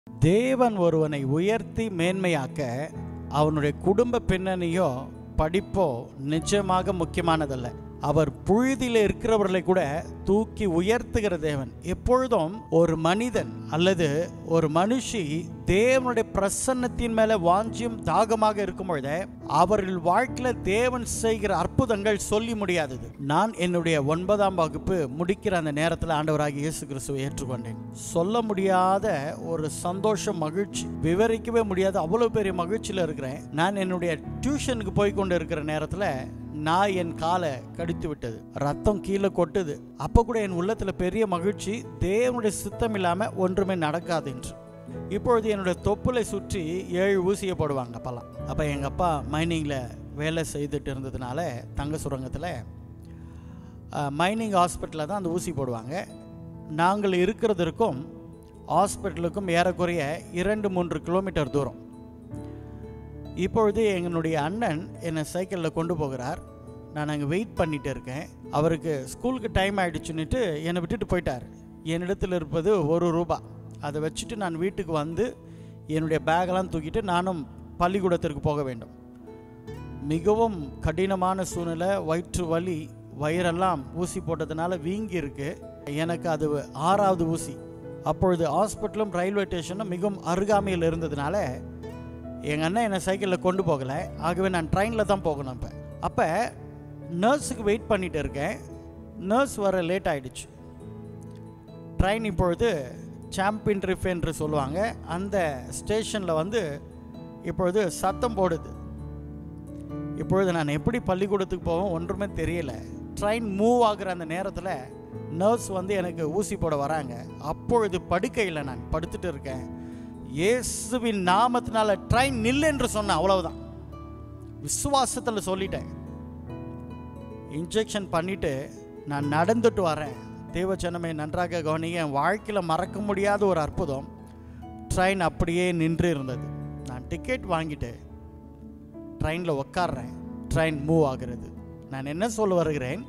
தேவன் ஒருவனை உயர்த்தி மேன்மையாக்க அவனுடைய குடும்ப பின்னணியோ படிப்போ நிச்சயமாக முக்கியமானதல்ல அவர் புழுதியில் இருக்கிறவர்களை கூட தூக்கி உயர்த்துகிற தேவன் எப்பொழுதும் ஒரு மனிதன் அல்லது ஒரு மனுஷி தேவனுடைய பிரசன்னத்தின் மேல வாஞ்சியும் தாகமாக இருக்கும் பொழுதே அவர்கள் வாழ்க்கையில தேவன் செய்கிற அற்புதங்கள் சொல்லி முடியாதது நான் என்னுடைய ஒன்பதாம் வகுப்பு முடிக்கிற அந்த நேரத்தில் ஆண்டவராகிய இயேசு கிறிஸ்துவை ஏற்றுக்கொண்டேன் சொல்ல முடியாத ஒரு சந்தோஷம் மகிழ்ச்சி விவரிக்கவே முடியாத அவ்வளவு பெரிய மகிழ்ச்சியில் இருக்கிறேன் நான் என்னுடைய டியூஷனுக்கு போய் கொண்டு இருக்கிற நேரத்தில் நான் என் காலை கடித்து விட்டது ரத்தம் கீழே கொட்டுது அப்போ கூட என் உள்ளத்தில் பெரிய மகிழ்ச்சி தேவனுடைய சித்தம் இல்லாமல் ஒன்றுமே நடக்காது என்று இப்பொழுது என்னுடைய தொப்புளை சுற்றி ஏழு ஊசியை போடுவாங்க அப்போல்லாம் அப்போ எங்கள் அப்பா மைனிங்கில் வேலை செய்துட்டு இருந்ததுனால தங்க சுரங்கத்தில் மைனிங் ஹாஸ்பிட்டலில் தான் அந்த ஊசி போடுவாங்க நாங்கள் இருக்கிறதற்கும் ஹாஸ்பிட்டலுக்கும் ஏறக்குறைய இரண்டு மூன்று கிலோமீட்டர் தூரம் இப்பொழுது எங்களுடைய அண்ணன் என்னை சைக்கிளில் கொண்டு போகிறார் நான் அங்கே வெயிட் பண்ணிட்டு இருக்கேன் அவருக்கு ஸ்கூலுக்கு டைம் ஆயிடுச்சுன்னுட்டு என்னை விட்டுட்டு போயிட்டார் என்னிடத்தில் இருப்பது ஒரு ரூபா அதை வச்சுட்டு நான் வீட்டுக்கு வந்து என்னுடைய பேக்கெல்லாம் தூக்கிட்டு நானும் பள்ளிக்கூடத்திற்கு போக வேண்டும் மிகவும் கடினமான சூழ்நிலை வயிற்று வலி வயிறெல்லாம் ஊசி போட்டதுனால வீங்கி இருக்கு எனக்கு அது ஆறாவது ஊசி அப்பொழுது ஹாஸ்பிட்டலும் ரயில்வே ஸ்டேஷனும் மிகவும் அருகாமையில் இருந்ததுனால எங்கள் அண்ணன் என்னை சைக்கிளில் கொண்டு போகலை ஆகவே நான் ட்ரெயினில் தான் போகணும் இப்போ அப்போ நர்ஸுக்கு வெயிட் பண்ணிட்டு இருக்கேன் நர்ஸ் வர லேட் ஆயிடுச்சு ட்ரெயின் இப்பொழுது சாம்பியன் ரிஃப் என்று சொல்லுவாங்க அந்த ஸ்டேஷனில் வந்து இப்பொழுது சத்தம் போடுது இப்பொழுது நான் எப்படி பள்ளிக்கூடத்துக்கு போவேன் ஒன்றுமே தெரியல ட்ரெயின் மூவ் ஆகுற அந்த நேரத்தில் நர்ஸ் வந்து எனக்கு ஊசி போட வராங்க அப்பொழுது படுக்கையில் நான் படுத்துட்டு இருக்கேன் இயேசுவின் நாமத்தினால ட்ரெயின் நில்லு என்று சொன்னேன் அவ்வளவுதான் விசுவாசத்தில் சொல்லிட்டேன் இன்ஜெக்ஷன் பண்ணிட்டு நான் நடந்துட்டு வரேன் தேவச்சனமை நன்றாக கவனிங்க என் வாழ்க்கையில் மறக்க முடியாத ஒரு அற்புதம் ட்ரெயின் அப்படியே நின்று இருந்தது நான் டிக்கெட் வாங்கிட்டு ட்ரெயினில் உட்காடுறேன் ட்ரெயின் மூவ் ஆகிறது நான் என்ன சொல்ல வருகிறேன்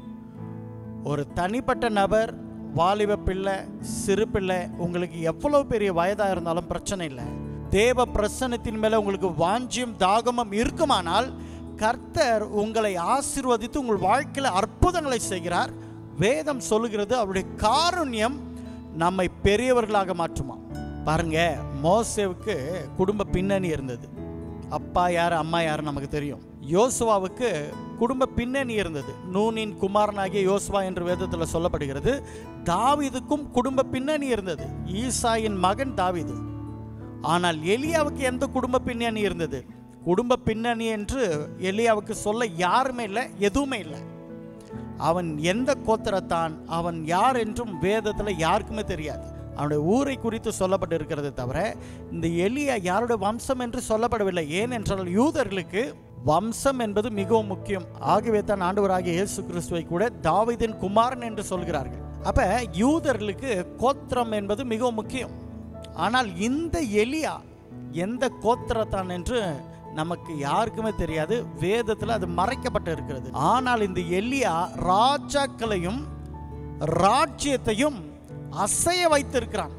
ஒரு தனிப்பட்ட நபர் வாலிப பிள்ளை சிறு பிள்ளை உங்களுக்கு எவ்வளவு பெரிய வயதாக இருந்தாலும் பிரச்சனை இல்லை தேவ பிரசன்னத்தின் மேலே உங்களுக்கு வாஞ்சியும் தாகமும் இருக்குமானால் கர்த்தர் உங்களை ஆசிர்வதித்து உங்கள் வாழ்க்கையில் அற்புதங்களை செய்கிறார் வேதம் சொல்லுகிறது அவருடைய காருண்யம் நம்மை பெரியவர்களாக மாற்றுமா பாருங்க மோசேவுக்கு குடும்ப பின்னணி இருந்தது அப்பா யார் அம்மா யார் நமக்கு தெரியும் யோசுவாவுக்கு குடும்ப பின்னணி இருந்தது நூனின் குமாரனாகிய யோசுவா என்று வேதத்தில் சொல்லப்படுகிறது தாவீதுக்கும் குடும்ப பின்னணி இருந்தது ஈசாயின் மகன் தாவீது ஆனால் எலியாவுக்கு எந்த குடும்ப பின்னணி இருந்தது குடும்ப பின்னணி என்று எலியாவுக்கு சொல்ல யாருமே இல்லை எதுவுமே இல்லை அவன் எந்த கோத்திரத்தான் அவன் யார் என்றும் வேதத்தில் யாருக்குமே தெரியாது அவனுடைய ஊரை குறித்து சொல்லப்பட்டிருக்கிறது தவிர இந்த எலியா யாருடைய வம்சம் என்று சொல்லப்படவில்லை ஏனென்றால் யூதர்களுக்கு வம்சம் என்பது மிகவும் முக்கியம் ஆகவே தான் ஆண்டவராகிய இயேசு கிறிஸ்துவை கூட தாவீதின் குமாரன் என்று சொல்கிறார்கள் அப்ப யூதர்களுக்கு கோத்திரம் என்பது மிகவும் முக்கியம் ஆனால் இந்த எலியா எந்த கோத்திரத்தான் என்று நமக்கு யாருக்குமே தெரியாது வேதத்தில் அது மறைக்கப்பட்டு இருக்கிறது ஆனால் இந்த எலியா ராஜாக்களையும் ராஜ்யத்தையும் அசைய வைத்திருக்கிறான்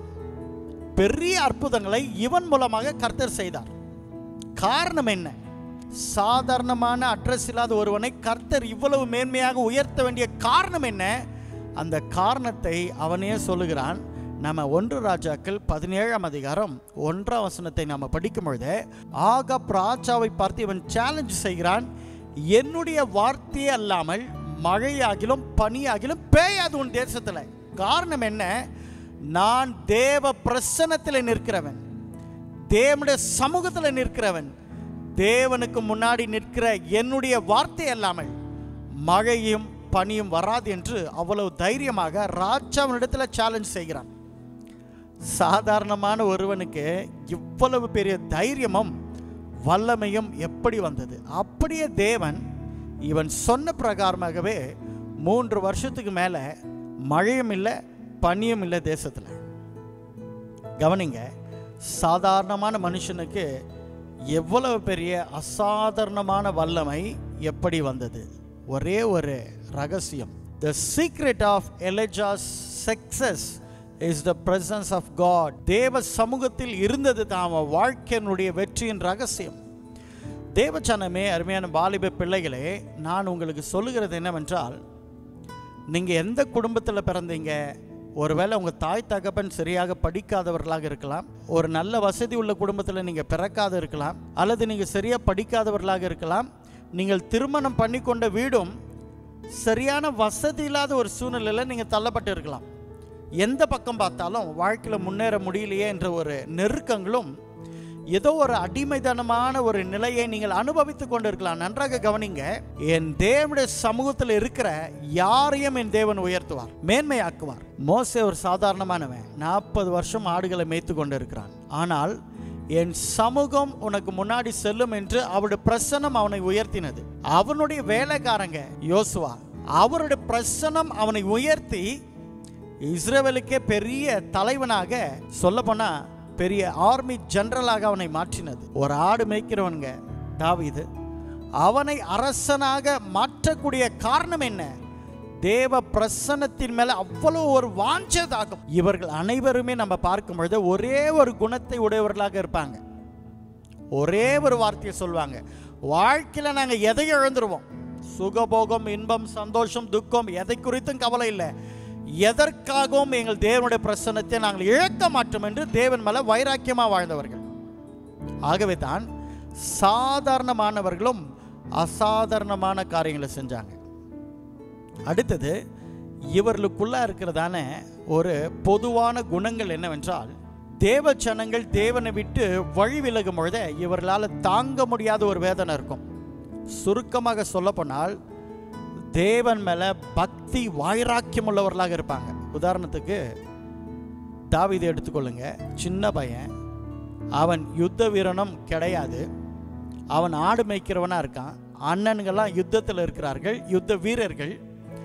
பெரிய அற்புதங்களை இவன் மூலமாக கர்த்தர் செய்தார் காரணம் என்ன சாதாரணமான அட்ரஸ் இல்லாத ஒருவனை கர்த்தர் இவ்வளவு மேன்மையாக உயர்த்த வேண்டிய காரணம் என்ன அந்த காரணத்தை அவனே சொல்லுகிறான் நம்ம ஒன்று ராஜாக்கள் பதினேழாம் அதிகாரம் ஒன்றாம் வசனத்தை நம்ம படிக்கும் பொழுது ஆக ராஜாவை பார்த்து இவன் சேலஞ்ச் செய்கிறான் என்னுடைய வார்த்தையே அல்லாமல் மழையாகிலும் பனியாகிலும் பேயாது உன் தேசத்தில் காரணம் என்ன நான் தேவ பிரசனத்தில் நிற்கிறவன் தேவனுடைய சமூகத்தில் நிற்கிறவன் தேவனுக்கு முன்னாடி நிற்கிற என்னுடைய வார்த்தை அல்லாமல் மழையும் பனியும் வராது என்று அவ்வளவு தைரியமாக ராஜாவினிடத்தில் சேலஞ்ச் செய்கிறான் சாதாரணமான ஒருவனுக்கு இவ்வளவு பெரிய தைரியமும் வல்லமையும் எப்படி வந்தது அப்படியே தேவன் இவன் சொன்ன பிரகாரமாகவே மூன்று வருஷத்துக்கு மேலே மழையும் இல்லை பனியும் இல்லை தேசத்தில் கவனிங்க சாதாரணமான மனுஷனுக்கு எவ்வளவு பெரிய அசாதாரணமான வல்லமை எப்படி வந்தது ஒரே ஒரு ரகசியம் the secret of Elijah's success is the presence of God தேவ சமூகத்தில் இருந்தது தான் அவன் வாழ்க்கையினுடைய வெற்றியின் ரகசியம் தேவச்சனமே அருமையான வாலிப பிள்ளைகளே நான் உங்களுக்கு சொல்லுகிறது என்னவென்றால் நீங்கள் எந்த குடும்பத்தில் பிறந்தீங்க ஒருவேளை உங்கள் தாய் தகப்பன் சரியாக படிக்காதவர்களாக இருக்கலாம் ஒரு நல்ல வசதி உள்ள குடும்பத்தில் நீங்கள் பிறக்காத இருக்கலாம் அல்லது நீங்கள் சரியாக படிக்காதவர்களாக இருக்கலாம் நீங்கள் திருமணம் பண்ணி கொண்ட வீடும் சரியான வசதி இல்லாத ஒரு சூழ்நிலையில் நீங்கள் தள்ளப்பட்டு இருக்கலாம் எந்த பக்கம் பார்த்தாலும் வாழ்க்கையில் முன்னேற முடியலையே என்ற ஒரு நெருக்கங்களும் ஏதோ ஒரு அடிமைத்தனமான ஒரு நிலையை நீங்கள் அனுபவித்துக் கொண்டிருக்கலாம் நன்றாக கவனிங்க என் தேவனுடைய சமூகத்தில் இருக்கிற யாரையும் என் தேவன் உயர்த்துவார் மேன்மையாக்குவார் மோசே ஒரு சாதாரணமானவன் நாற்பது வருஷம் ஆடுகளை மேய்த்து கொண்டு இருக்கிறான் ஆனால் என் சமூகம் உனக்கு முன்னாடி செல்லும் என்று அவருடைய பிரசனம் அவனை உயர்த்தினது அவனுடைய வேலைக்காரங்க யோசுவா அவருடைய பிரசனம் அவனை உயர்த்தி இஸ்ரேவேலுக்கே பெரிய தலைவனாக சொல்ல பெரிய ஆர்மி ஜெனரலாக அவனை மாற்றினது ஒரு ஆடு மேய்க்கிறவனுங்க தாவீது அவனை அரசனாக மாற்றக்கூடிய காரணம் என்ன தேவ பிரசன்னத்தின் மேல அவ்வளவு ஒரு வாஞ்சதாகும் இவர்கள் அனைவருமே நம்ம பார்க்கும் பொழுது ஒரே ஒரு குணத்தை உடையவர்களாக இருப்பாங்க ஒரே ஒரு வார்த்தையை சொல்லுவாங்க வாழ்க்கையில் நாங்கள் எதை இழந்துருவோம் சுகபோகம் இன்பம் சந்தோஷம் துக்கம் எதை குறித்தும் கவலை இல்லை எதற்காகவும் எங்கள் தேவனுடைய பிரசன்னத்தை நாங்கள் இழக்க மாட்டோம் என்று தேவன் மேல வைராக்கியமாக வாழ்ந்தவர்கள் ஆகவே தான் சாதாரணமானவர்களும் அசாதாரணமான காரியங்களை செஞ்சாங்க அடுத்தது இவர்களுக்குள்ள இருக்கிறதான ஒரு பொதுவான குணங்கள் என்னவென்றால் தேவ ஜனங்கள் தேவனை விட்டு வழி விலகும் பொழுது இவர்களால் தாங்க முடியாத ஒரு வேதனை இருக்கும் சுருக்கமாக சொல்லப்போனால் தேவன் மேல பக்தி வைராக்கியம் உள்ளவர்களாக இருப்பாங்க உதாரணத்துக்கு தாவீதை எடுத்துக்கொள்ளுங்க சின்ன பையன் அவன் யுத்த வீரனும் கிடையாது அவன் ஆடு மேய்க்கிறவனா இருக்கான் அண்ணன்கள்லாம் யுத்தத்தில் இருக்கிறார்கள் யுத்த வீரர்கள்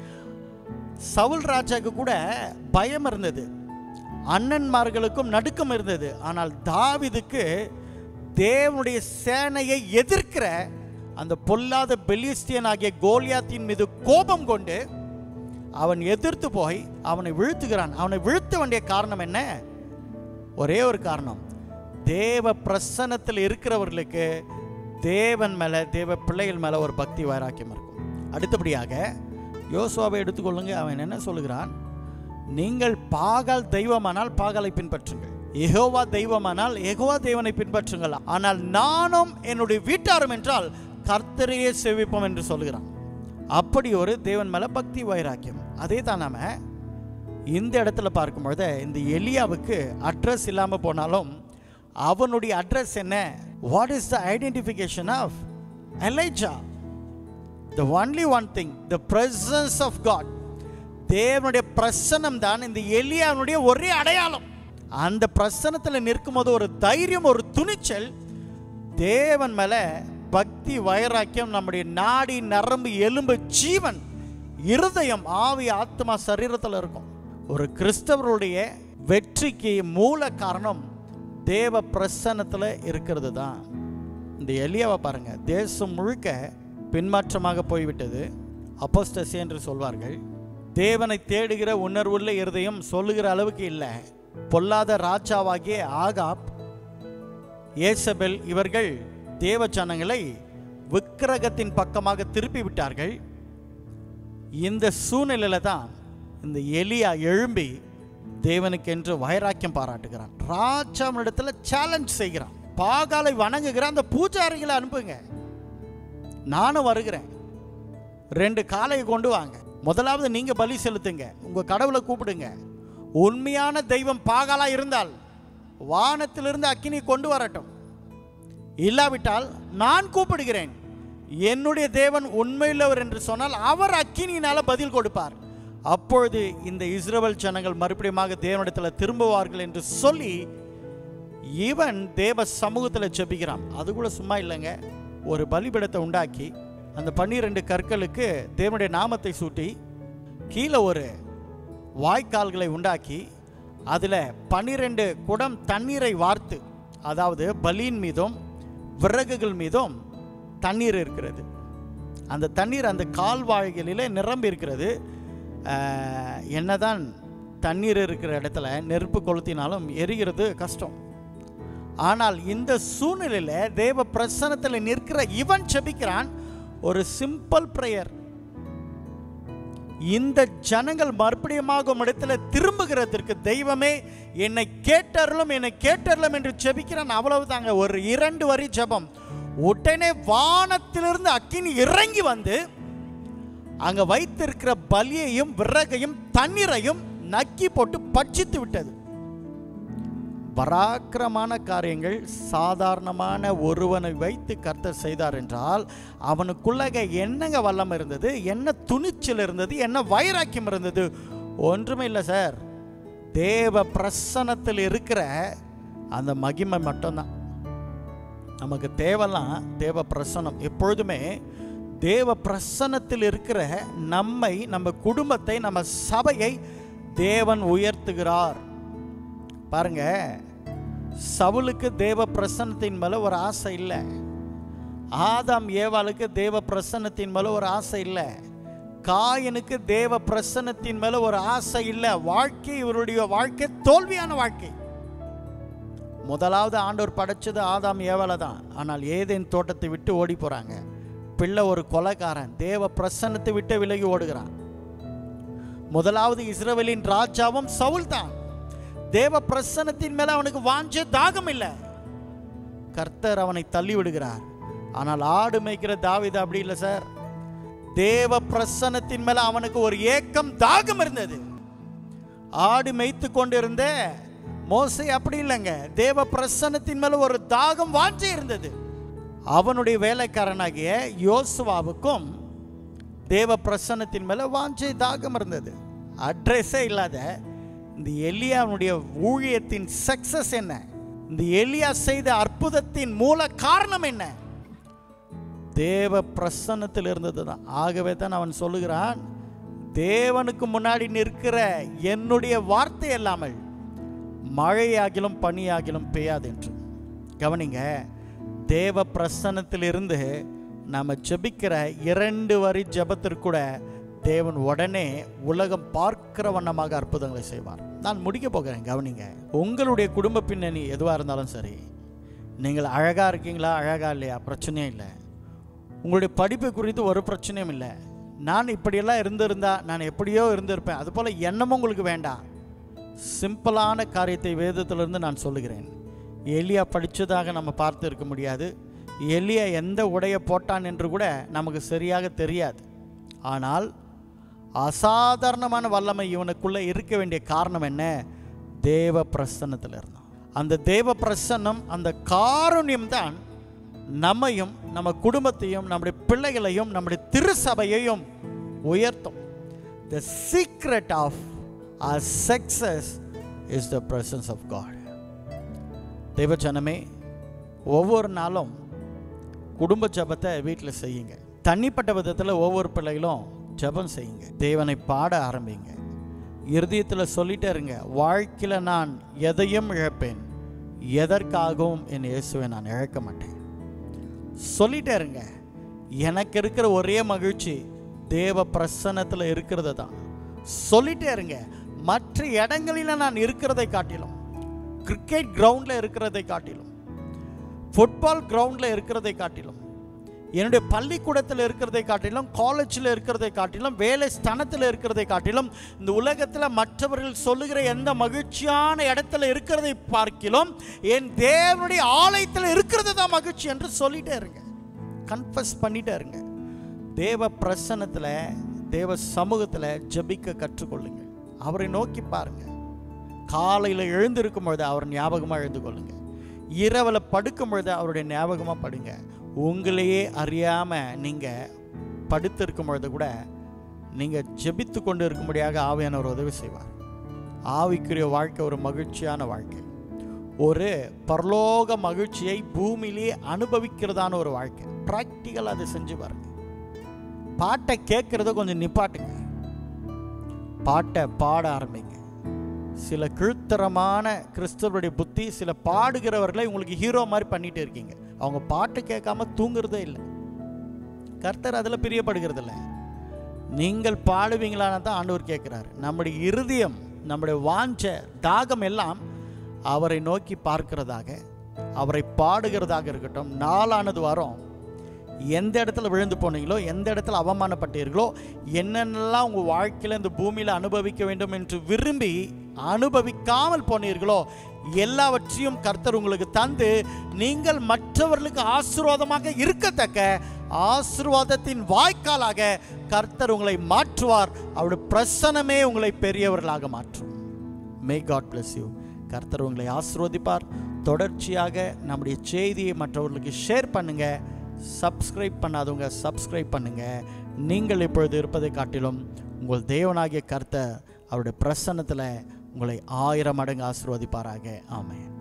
சவுல் ராஜாக்கு கூட பயம் இருந்தது அண்ணன்மார்களுக்கும் நடுக்கம் இருந்தது ஆனால் தாவிதுக்கு தேவனுடைய சேனையை எதிர்க்கிற அந்த பொல்லாத பெலிஸ்தியன் ஆகிய கோலியாத்தின் மீது கோபம் கொண்டு அவன் எதிர்த்து போய் அவனை வீழ்த்துகிறான் அவனை வீழ்த்த வேண்டிய காரணம் என்ன ஒரே ஒரு காரணம் தேவ பிரசன்னத்தில் இருக்கிறவர்களுக்கு தேவன் மேல தேவ பிள்ளைகள் மேல ஒரு பக்தி வைராக்கியம் இருக்கும் அடுத்தபடியாக யோசுவாவை எடுத்துக்கொள்ளுங்க அவன் என்ன சொல்லுகிறான் நீங்கள் பாகால் தெய்வமானால் பாகாலை பின்பற்றுங்கள் எகோவா தெய்வமானால் எகோவா தேவனை பின்பற்றுங்கள் ஆனால் நானும் என்னுடைய வீட்டாரும் என்றால் கர்த்தரையே சேவிப்போம் என்று சொல்லுகிறான் அப்படி ஒரு தேவன் மேல பக்தி வைராக்கியம் அதே தான் நாம இந்த இடத்துல பார்க்கும்பொழுது இந்த எலியாவுக்கு அட்ரஸ் இல்லாமல் போனாலும் அவனுடைய அட்ரஸ் என்ன what is the identification of Elijah the only one thing the presence of God தேவனுடைய பிரசனம் தான் இந்த எலியாவுடைய ஒரே அடையாளம் அந்த பிரசனத்தில் நிற்கும்போது ஒரு தைரியம் ஒரு துணிச்சல் தேவன் மேல பக்தி வைராக்கியம் நம்முடைய நாடி நரம்பு எலும்பு ஜீவன் இருதயம் ஆவி ஆத்மா சரீரத்தில் இருக்கும் ஒரு கிறிஸ்தவருடைய வெற்றிக்கு மூல காரணம் தேவ பிரசன்னத்தில் இருக்கிறது தான் இந்த எலியாவை பாருங்க தேசம் முழுக்க பின்மாற்றமாக போய்விட்டது அப்போஸ்டசி என்று சொல்வார்கள் தேவனை தேடுகிற உணர்வுள்ள இருதயம் சொல்லுகிற அளவுக்கு இல்லை பொல்லாத ராஜாவாகிய ஆகாப் ஏசபெல் இவர்கள் தேவ ஜனங்களை விக்கிரகத்தின் பக்கமாக திருப்பி விட்டார்கள் இந்த சூழ்நிலையில தான் இந்த எலியா எழும்பி தேவனுக்கென்று வைராக்கியம் பாராட்டுகிறான் ராஜாவினிடத்துல சேலஞ்ச் செய்கிறான் பாகாலை வணங்குகிற அந்த பூஜாரிகளை அனுப்புங்க நானும் வருகிறேன் ரெண்டு காளையை கொண்டு வாங்க முதலாவது நீங்க பலி செலுத்துங்க உங்க கடவுளை கூப்பிடுங்க உண்மையான தெய்வம் பாகாலா இருந்தால் வானத்திலிருந்து அக்கினி கொண்டு வரட்டும் இல்லாவிட்டால் நான் கூப்பிடுகிறேன் என்னுடைய தேவன் உண்மையுள்ளவர் என்று சொன்னால் அவர் அக்கினியினால பதில் கொடுப்பார் அப்பொழுது இந்த இஸ்ரவேல் ஜனங்கள் மறுபடியுமாக தேவனிடத்தில் திரும்புவார்கள் என்று சொல்லி இவன் தேவ சமூகத்தில் ஜெபிக்கிறான் அது கூட சும்மா இல்லைங்க ஒரு பலிபீடத்தை உண்டாக்கி அந்த பன்னிரெண்டு கற்களுக்கு தேவனுடைய நாமத்தை சூட்டி கீழே ஒரு வாய்க்கால்களை உண்டாக்கி அதில் பன்னிரெண்டு குடம் தண்ணீரை வார்த்து அதாவது பலியின் மீதும் விறகுகள் மீதும் தண்ணீர் இருக்கிறது அந்த தண்ணீர் அந்த கால்வாய்களிலே நிரம்பி இருக்கிறது ஆஹ், என்னதான் தண்ணீர் இருக்கிற இடத்துல நெருப்பு கொளுத்தினாலும் எரிகிறது கஷ்டம் ஆனால் இந்த சூழ்நிலையில தேவ பிரசனத்தில் நிற்கிற இவன் செபிக்கிறான் ஒரு சிம்பிள் ப்ரேயர் இந்த ஜனங்கள் மறுபடியுமாக இடத்துல திரும்புகிறதற்கு தெய்வமே என்னை கேட்டருளும் என்னை கேட்டருளும் என்று செபிக்கிறான் அவ்வளவுதாங்க ஒரு இரண்டு வரி ஜெபம் உடனே வானத்திலிருந்து அக்கினி இறங்கி வந்து அங்க வைத்திருக்கிற பலியையும் விறகையும் தண்ணீரையும் நக்கி போட்டு பட்சித்து விட்டது பராக்கிரமான காரியங்கள் சாதாரணமான ஒருவனை வைத்து கர்த்தர் செய்தார் என்றால் அவனுக்குள்ளக என்னங்க வல்லம் இருந்தது என்ன துணிச்சல் இருந்தது என்ன வைராக்கியம் இருந்தது ஒன்றுமே இல்லை சார் தேவ பிரசனத்தில் இருக்கிற அந்த மகிமை மட்டும்தான் நமக்கு தேவலாம் தேவ பிரசனம் எப்பொழுதுமே தேவ பிரசன்னத்தில் இருக்கிற நம்மை நம்ம குடும்பத்தை நம்ம சபையை தேவன் உயர்த்துகிறார் பாருங்க சவுலுக்கு தேவ பிரசன்னத்தின் மேல ஒரு ஆசை இல்லை ஆதாம் ஏவாளுக்கு தேவ பிரசன்னத்தின் மேல ஒரு ஆசை இல்லை காயனுக்கு தேவ பிரசன்னத்தின் மேல ஒரு ஆசை இல்லை வாழ்க்கை இவருடைய வாழ்க்கை தோல்வியான வாழ்க்கை முதலாவது ஆண்டவர் படைச்சது ஆதாம் ஏவாளை தான் ஆனால் ஏதேன் தோட்டத்தை விட்டு ஓடி போறாங்க பிள்ளை ஒரு கொலைக்காரன் தேவ பிரசன்னத்தை விட்டு விலகி ஓடுகிறான் முதலாவது இஸ்ரவேலின் ராஜாவும் சவுல் தான் தேவ பிரசன்னத்தின் மேல அவனுக்கு வாஞ்ச தாகம் இல்லை கர்த்தர் அவனை தள்ளி விடுகிறார் ஆனால் ஆடு மேய்க்கிற தாவீது அப்படி இல்லை சார் தேவ பிரசன்னத்தின் மேல அவனுக்கு ஒரு ஏக்கம் தாகம் இருந்தது ஆடு மேய்த்து கொண்டிருந்த மோசை அப்படி இல்லைங்க தேவ பிரசன்னத்தின் மேல ஒரு தாகம் வாஞ்சை இருந்தது அவனுடைய வேலைக்காரனாகிய யோசுவாவுக்கும் தேவ பிரசன்னத்தின் மேல வாஞ்சை தாகம் இருந்தது அட்ரஸே இல்லாத இந்த எலியாவுடைய ஊழியத்தின் சக்சஸ் என்ன இந்த எலியா செய்த அற்புதத்தின் மூல காரணம் என்ன தேவ பிரசன்னத்தில் இருந்தது தான் ஆகவே தான் அவன் சொல்லுகிறான் தேவனுக்கு முன்னாடி நிற்கிற என்னுடைய வார்த்தை இல்லாமல் மழையாகிலும் பனியாகிலும் பெய்யாது என்று கவனிங்க தேவ பிரசன்னத்தில் இருந்து நம்ம ஜெபிக்கிற இரண்டு வரி ஜெபத்திற்கூட தேவன் உடனே உலகம் பார்க்கிற வண்ணமாக அற்புதங்களை செய்வார் நான் முடிக்க போகிறேன் கவனிங்க உங்களுடைய குடும்ப பின்னணி எதுவாக இருந்தாலும் சரி நீங்கள் அழகாக இருக்கீங்களா அழகா இல்லையா பிரச்சனையே இல்லை உங்களுடைய படிப்பு குறித்து ஒரு பிரச்சனையும் இல்லை நான் இப்படியெல்லாம் இருந்திருந்தா நான் எப்படியோ இருந்திருப்பேன் அதுபோல் எண்ணமும் உங்களுக்கு வேண்டாம் சிம்பிளான காரியத்தை வேதத்திலிருந்து நான் சொல்லுகிறேன் எலியா படித்ததாக நம்ம பார்த்து இருக்க முடியாது எலியா எந்த உடையை போட்டான் என்று கூட நமக்கு சரியாக தெரியாது ஆனால் அசாதாரணமான வல்லமை இவனுக்குள்ளே இருக்க வேண்டிய காரணம் என்ன தேவ பிரசன்னத்தில் இருந்தான் அந்த தேவ பிரசன்னம் அந்த காருண்யம் தான் நம்மையும் நம்ம குடும்பத்தையும் நம்முடைய பிள்ளைகளையும் நம்முடைய திருசபையையும் உயர்த்தும் the secret of our success is the presence of God தேவச்சனமே ஒவ்வொரு நாளும் குடும்ப ஜெபத்தை வீட்டில் செய்யுங்க தனிப்பட்ட விதத்தில் ஒவ்வொரு பிள்ளைகளும் ஜெபம் செய்யுங்க தேவனை பாட ஆரம்பிங்க இருதயத்தில் சொல்லிட்டே இருங்க வாழ்க்கையில் நான் எதையும் இழப்பேன் எதற்காகவும் என் இயேசுவை நான் இழக்க மாட்டேன் சொல்லிட்டே இருங்க எனக்கு இருக்கிற ஒரே மகிழ்ச்சி தேவ பிரசன்னத்தில் இருக்கிறது தான் சொல்லிட்டே இருங்க மற்ற இடங்களில் நான் இருக்கிறதை காட்டிலும் கிரிக்கெட் கிரவுண்டில் இருக்கிறதை காட்டிலும் ஃபுட்பால் கிரவுண்டில் இருக்கிறதை காட்டிலும் என்னுடைய பள்ளிக்கூடத்தில் இருக்கிறதை காட்டிலும் காலேஜில் இருக்கிறதை காட்டிலும் வேலை ஸ்தானத்தில் இருக்கிறதை காட்டிலும் இந்த உலகத்தில் மற்றவர்கள் சொல்லுகிற எந்த மகிழ்ச்சியான இடத்துல இருக்கிறதை பார்க்கிலும் என் தேவனுடைய ஆலயத்தில் இருக்கிறது தான் மகிழ்ச்சி என்று சொல்லிட்டே இருங்க கன்ஃபஸ் பண்ணிட்டே இருங்க தேவ பிரசன்னத்தில் தேவ சமூகத்தில் ஜெபிக்க கற்றுக்கொள்ளுங்க அவரை நோக்கி பாருங்க காலையில் எழுந்திருக்கும் பொழுது அவர் ஞாபகமாக எழுந்து கொள்ளுங்க இரவில் படுக்கும் பொழுது அவருடைய ஞாபகமாக படுங்க உங்களையே அறியாமல் நீங்கள் படுத்திருக்கும் பொழுது கூட நீங்கள் ஜெபித்து கொண்டு இருக்கும்படியாக ஆவியானவர் உதவி செய்வார் ஆவிக்குரிய வாழ்க்கை ஒரு மகிழ்ச்சியான வாழ்க்கை ஒரு பரலோக மகிழ்ச்சியை பூமியிலேயே அனுபவிக்கிறதான ஒரு வாழ்க்கை ப்ராக்டிக்கல் அதை செஞ்சு பாருங்க பாட்டை கேட்குறத கொஞ்சம் நிப்பாட்டுங்க பாட்டை பாட ஆரம்பிங்க சில கீழ்த்தரமான கிறிஸ்தவருடைய புத்தி சில பாடுகிறவர்களை உங்களுக்கு ஹீரோ மாதிரி பண்ணிட்டு இருக்கீங்க அவங்க பாட்டு கேட்காம தூங்குறதே இல்லை கர்த்தர் அதில் பிரியப்படுகிறது இல்லை நீங்கள் பாடுவீங்களான்னு தான் ஆண்டவர் கேட்குறாரு நம்முடைய இருதயம் நம்முடைய வாஞ்ச தாகம் எல்லாம் அவரை நோக்கி பார்க்கிறதாக அவரை பாடுகிறதாக இருக்கட்டும் நாளானது வரும் எந்த இடத்துல விழுந்து போனீங்களோ எந்த இடத்துல அவமானப்பட்டீர்களோ என்னென்னலாம் உங்கள் வாழ்க்கையில் இந்த பூமியில் அனுபவிக்க வேண்டும் என்று விரும்பி அனுபவிக்காமல் போனீர்களோ எல்லாவற்றையும் கர்த்தர் உங்களுக்கு தந்து நீங்கள் மற்றவர்களுக்கு ஆசீர்வாதமாக இருக்கத்தக்க ஆசீர்வாதத்தின் வாய்க்காலாக கர்த்தர் உங்களை மாற்றுவார் அவருடைய பிரசனமே உங்களை பெரியவர்களாக மாற்றும் மே காட் bless யூ கர்த்தர் உங்களை ஆசீர்வதிப்பார் தொடர்ச்சியாக நம்முடைய செய்தியை மற்றவர்களுக்கு ஷேர் பண்ணுங்க சப்ஸ்கிரைப் பண்ணாதவங்க சப்ஸ்கிரைப் பண்ணுங்க நீங்கள் இப்பொழுது இருப்பதை காட்டிலும் உங்கள் தேவனாகிய கர்த்தர் அவருடைய பிரசன்னத்தில் உங்களை ஆயிரம் மடங்கு ஆசீர்வதிப்பாராக ஆமென்